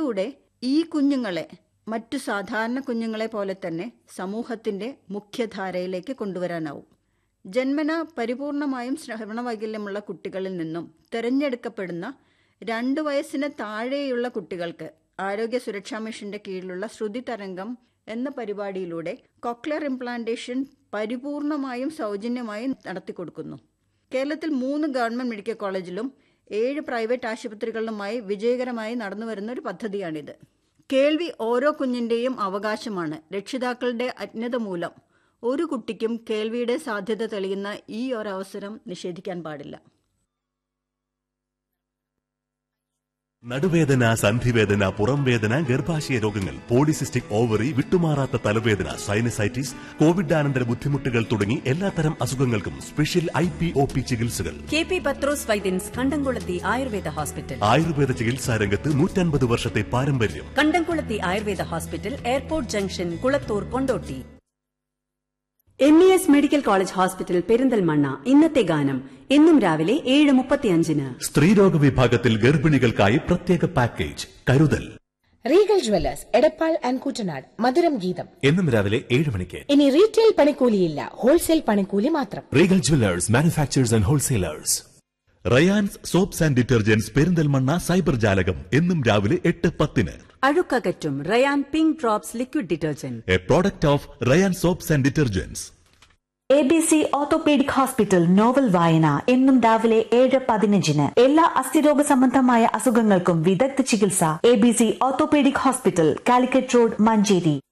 ഇതിലൂടെ ഈ കുഞ്ഞുങ്ങളെ മറ്റു സാധാരണ കുഞ്ഞുങ്ങളെ പോലെ തന്നെ സമൂഹത്തിന്റെ മുഖ്യധാരയിലേക്ക് കൊണ്ടുവരാനാവും ജന്മന പരിപൂർണമായും ശ്രവണവൈകല്യമുള്ള കുട്ടികളിൽ നിന്നും തിരഞ്ഞെടുക്കപ്പെടുന്ന രണ്ട് വയസ്സിന് താഴെയുള്ള കുട്ടികൾക്ക് ആരോഗ്യ സുരക്ഷാ മിഷന്റെ കീഴിലുള്ള ശ്രുതി തരംഗം എന്ന പരിപാടിയിലൂടെ കൊക്ലിയർ ഇംപ്ലാന്റേഷൻ പരിപൂർണമായും സൗജന്യമായി നടത്തിക്കൊടുക്കുന്നു കേരളത്തിൽ മൂന്ന് ഗവൺമെന്റ് മെഡിക്കൽ കോളേജിലും ഏഴ് പ്രൈവറ്റ് ആശുപത്രികളിലുമായി വിജയകരമായി നടന്നുവരുന്ന ഒരു പദ്ധതിയാണിത് കേൾവി ഓരോ കുഞ്ഞിന്റെയും അവകാശമാണ് രക്ഷിതാക്കളുടെ അജ്ഞത മൂലം ഒരു കുട്ടിക്കും കേൾവിയുടെ സാധ്യത തെളിയുന്ന ഈ ഒരു അവസരം നിഷേധിക്കാൻ പാടില്ല നടുവേദന സന്ധിവേദന പുറംവേദന ഗർഭാശയ രോഗങ്ങൾ പോളിസിസ്റ്റിക് ഓവറി വിട്ടുമാറാത്ത തലവേദന സൈനസൈറ്റിസ് കോവിഡാനന്തര ബുദ്ധിമുട്ടുകൾ തുടങ്ങി എല്ലാത്തരം അസുഖങ്ങൾക്കും special I P O P ചികിത്സകൾ K P Pathrose Vaidyans Kandamkulathy Ayurveda hospital Ayurveda ചികിത്സാ രംഗത്ത് നൂറ്റൻപത് വർഷത്തെ പാരമ്പര്യം Kandamkulathy Ayurveda hospital airport junction Kulathur Kondotty M E S medical college hospital Perinthalmanna ഇന്നത്തെ ഗാനം എന്നും രാവിലെ ഏഴ് മുപ്പത്തിയഞ്ചിന് സ്ത്രീരോഗ വിഭാഗത്തിൽ ഗർഭിണികൾക്കായി പ്രത്യേക പാക്കേജ് കരുതൽ Regal jewellers Edappal and Koottanad മധുരം ഗീതം എന്നും രാവിലെ ഏഴ് മണിക്ക് ഇനി റീറ്റെയിൽ പണിക്കൂലിയില്ല ഹോൾസെയിൽ പണിക്കൂലി മാത്രം Regal jewellers manufacturers and wholesalers Rayan's soaps and detergents Perinthalmanna cyber ജാലകം എന്നും രാവിലെ എട്ട് പത്തിന് അഴുക്കകറ്റും Rayan pink drops liquid detergent a product of Rayan soaps and detergents A B C orthopaedic hospital novel വായന എന്നും രാവിലെ ഏഴ് പതിനഞ്ചിന് എല്ലാ അസ്ഥിരോഗ സംബന്ധമായ അസുഖങ്ങൾക്കും വിദഗ്ധ ചികിത്സ A B C orthopaedic hospital Calicut road Manjeri